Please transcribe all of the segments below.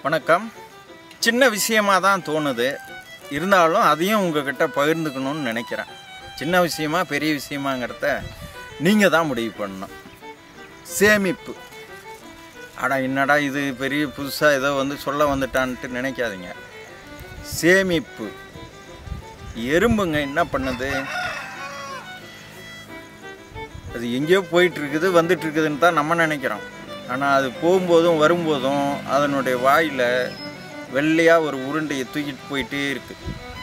வணக்கம் சின்ன விஷயமா தான் தோணுது இருந்தாலும் அதையும் உங்ககிட்ட பகிர்ந்துக்கணும்னு நினைக்கிறேன் சின்ன விஷயமா பெரிய விஷயமாங்கிறத நீங்கள் தான் முடிவு பண்ணணும் சேமிப்பு அடா என்னடா இது பெரிய புதுசாக ஏதோ வந்து சொல்ல வந்துட்டான்ட்டு நினைக்காதீங்க சேமிப்பு எறும்புங்க என்ன பண்ணுது அது எங்கேயோ போயிட்டு இருக்குது வந்துட்டு இருக்குதுன்னு தான் நம்ம நினைக்கிறோம் ஆனால் அது போகும்போதும் வரும்போதும் அதனுடைய வாயில் வெள்ளையாக ஒரு உருண்டையை தூக்கிட்டு போயிட்டே இருக்கு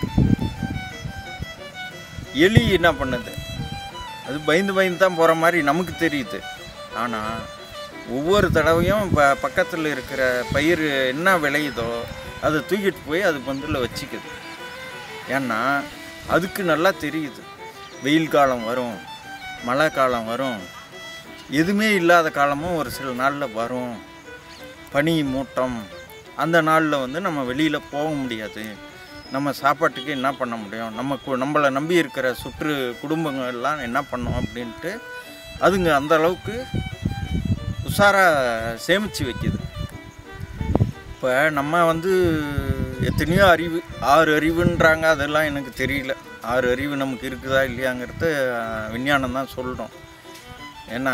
எலி என்ன பண்ணுது அது பயந்து பயந்து தான் போகிற மாதிரி நமக்கு தெரியுது ஆனால் ஒவ்வொரு தடவையும் ப பக்கத்தில் இருக்கிற பயிர் என்ன விளையுதோ அதை தூக்கிட்டு போய் அது பந்தில் வச்சுக்குது ஏன்னா அதுக்கு நல்லா தெரியுது வெயில் காலம் வரும் மழை காலம் வரும் எதுவுமே இல்லாத காலமும் ஒரு சில நாளில் வரும் பனி மூட்டம் அந்த நாளில் வந்து நம்ம வெளியில் போக முடியாது நம்ம சாப்பாட்டுக்கு என்ன பண்ண முடியும் நம்ம கு- நம்மளை நம்பி இருக்கிற சுற்று குடும்பங்கள் எல்லாம் என்ன பண்ணோம் அப்படின்ட்டு அதுங்க அந்த அளவுக்கு உஷாராக சேமித்து வைக்குது இப்போ நம்ம வந்து எத்தனையோ அறிவு ஆறு அறிவுன்றாங்க அதெல்லாம் எனக்கு தெரியல ஆறு அறிவு நமக்கு இருக்குதா இல்லையாங்கிறத விஞ்ஞானம் தான் சொல்கிறோம் ஏன்னா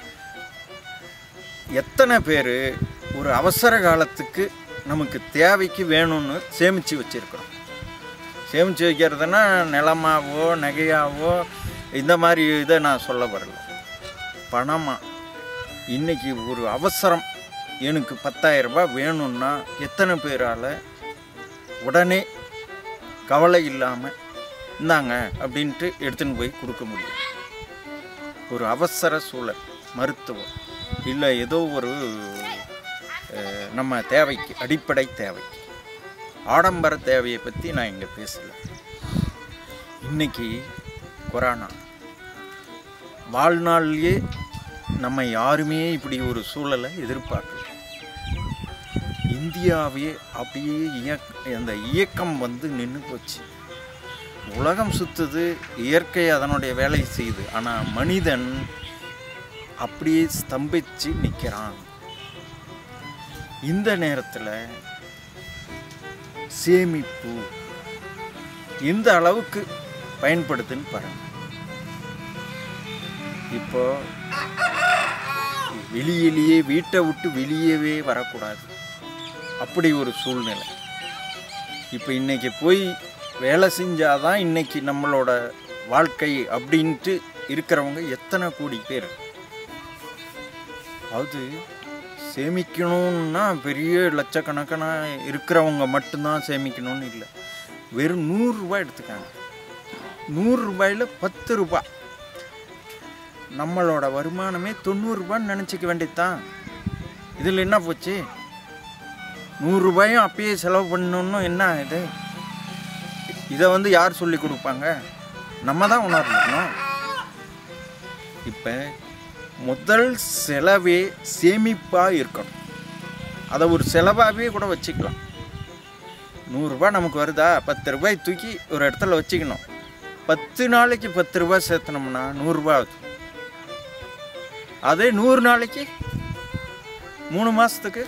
எத்தனை பேர் ஒரு அவசர காலத்துக்கு நமக்கு தேவைக்கு வேணும்னு சேமித்து வச்சுருக்கிறோம் சேமித்து வைக்கிறதுனா நிலமாவோ நகையாவோ இந்த மாதிரி இதை நான் சொல்ல வரல பணமாக இன்னைக்கு ஒரு அவசரம் எனக்கு 10000 ரூபாய் வேணும்னா எத்தனை பேரால் உடனே கவலை இல்லாமல் இந்தாங்க அப்படின்ட்டு எடுத்துன்னு போய் கொடுக்க முடியும் ஒரு அவசர சூழல் மருத்துவம் இல்லை ஏதோ ஒரு அஹ், நம்ம தேவைக்கு அடிப்படை தேவைக்கு ஆடம்பர தேவையை பற்றி நான் இங்கே பேசலை இன்னைக்கு கொரோனா வாழ்நாள்லேயே நம்ம யாருமே இப்படி ஒரு சூழலை எதிர்பார்க்கல இந்தியாவே அப்படியே இயக் அந்த இயக்கம் வந்து நின்று போச்சு உலகம் சுத்துது இயற்கை அதனுடைய வேலை செய்யுது ஆனால் மனிதன் அப்படியே ஸ்தம்பிச்சு நிற்கிறான் இந்த நேரத்தில் சேமிப்பு எந்த அளவுக்கு பயன்படுதுன்னு பாருங்க இப்போ வெளியிலேயே வீட்டை விட்டு வெளியவே வரக்கூடாது அப்படி ஒரு சூழ்நிலை இப்போ இன்னைக்கு போய் வேலை செஞ்சாதான் இன்னைக்கு நம்மளோட வாழ்க்கை அப்படின்ட்டு இருக்கிறவங்க எத்தனை கோடி பேர் அதாவது சேமிக்கணும்னா பெரிய லட்சக்கணக்கான இருக்கிறவங்க மட்டும்தான் சேமிக்கணும்னு இல்லை வெறும் நூறுரூவா எடுத்துக்காங்க நூறு ரூபாயில் பத்து ரூபாய் நம்மளோட வருமானமே தொண்ணூறுரூபான்னு நினச்சிக்க வேண்டியதுதான் இதில் என்ன போச்சு நூறுரூபாயும் அப்பயே செலவு பண்ணணும்னு என்ன இது இதை வந்து யார் சொல்லி கொடுப்பாங்க நம்ம தான் உணரணும் இப்போ முதல் செலவே சேமிப்பாக இருக்கணும் அதை ஒரு செலவாகவே கூட வச்சுக்கலாம் நூறுரூபா நமக்கு வருதா பத்து ரூபாய் தூக்கி ஒரு இடத்துல வச்சுக்கணும் பத்து நாளைக்கு பத்து ரூபாய் சேர்த்தனோம்னா நூறுரூபா ஆகுது அதே நூறு நாளைக்கு மூணு மாதத்துக்கு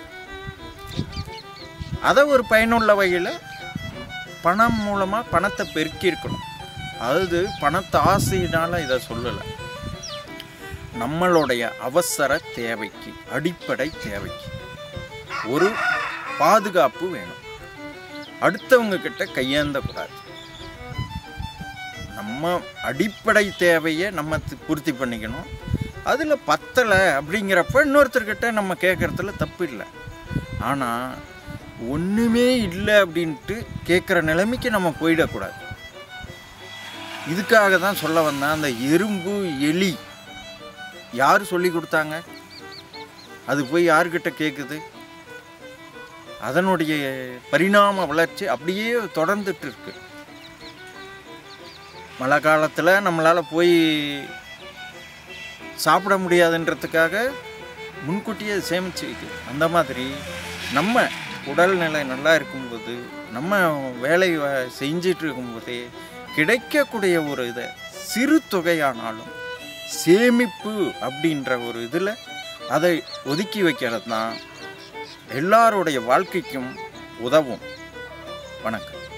அதை ஒரு பயனுள்ள வகையில் பணம் மூலமாக பணத்தை பெருக்கி இருக்கணும் அதாவது பணத்தை ஆசையினால் இதை சொல்லலை நம்மளுடைய அவசர தேவைக்கு அடிப்படை தேவைக்கு ஒரு பாதுகாப்பு வேணும் அடுத்தவங்க கிட்ட கையேந்தக்கூடாது நம்ம அடிப்படை தேவையை நம்ம தி- பூர்த்தி பண்ணிக்கணும் அதில் பத்தலை அப்படிங்கிறப்ப இன்னொருத்தர்கிட்ட நம்ம கேட்குறதுல தப்பு இல்லை ஆனால் ஒன்றுமே இல்லை அப்படின்ட்டு கேட்குற நிலைமைக்கு நம்ம போயிடக்கூடாது இதுக்காக தான் சொல்ல வந்தேன் அந்த எறும்பு எலி யார் சொல்லி கொடுத்தாங்க அது போய் யார்கிட்ட கேட்குது அதனுடைய பரிணாம வளர்ச்சி அப்படியே தொடர்ந்துட்டு இருக்கு மழை காலத்தில் நம்மளால் போய் சாப்பிட முடியாதுன்றதுக்காக முன்கூட்டியே அது சேமித்து வைக்குது அந்த மாதிரி நம்ம உடல்நிலை நல்லா இருக்கும்போது நம்ம வேலை வ- செஞ்சிட்டு இருக்கும்போதே கிடைக்கக்கூடிய ஒரு இதை சிறு தொகையானாலும் சேமிப்பு அப்படின்ற ஒரு இதில் அதை ஒதுக்கி வைக்கிறது தான் எல்லாருடைய வாழ்க்கைக்கும் உதவும் வணக்கம்